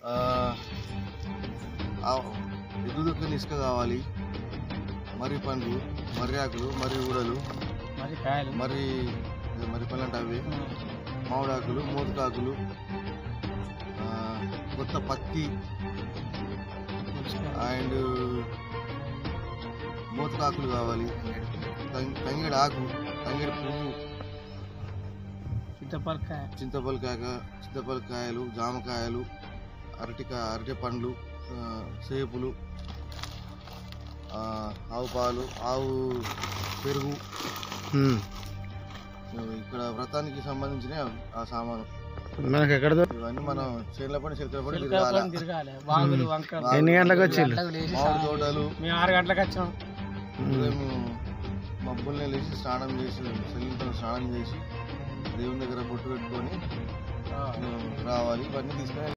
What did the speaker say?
ఎద్దు దొక్కని ఇసుక కావాలి మరి పండ్లు మర్రి ఆకులు మరి ఊడలు మరి కాయలు మరి మరి పళ్ళు అంటే అవి మామిడాకులు మోదుకాకులు ఆ, కొత్త పత్తి అండ్ మోతకాకులు కావాలి తం- తంగేడు ఆకు తంగేడు పువ్వు చింతపరకాయ చింతపలకాయ చింతపలకాయలు జామకాయలు అరటికాయ అరటి పండ్లు ఆ, సేపులు ఆ, ఆవు పాలు ఆవు పెరుగు ఇక్కడ వ్రతానికి సంబంధించిన ఆ సామాను మనకి ఎక్కడ ఇవన్నీ మనం చేనుల పని చెరుకుల పని చిలకల తిరగాల పని తిరగాలి వాగులు వంకలు ఎన్ని గంటలకు వచ్చిండ్రు? గంటలకు లేచి మామిడి స్నానం తోటలు మేము ఆరు గంటలకు వచ్చాం ఉదయం మబ్బుల్ని లేచి స్నానం చేసి సెల్లితో స్నానం చేసి దేవుని దగ్గర బొట్టు పెట్టుకొని ఆ. రావాలి ఇవన్నీ తీసుకొని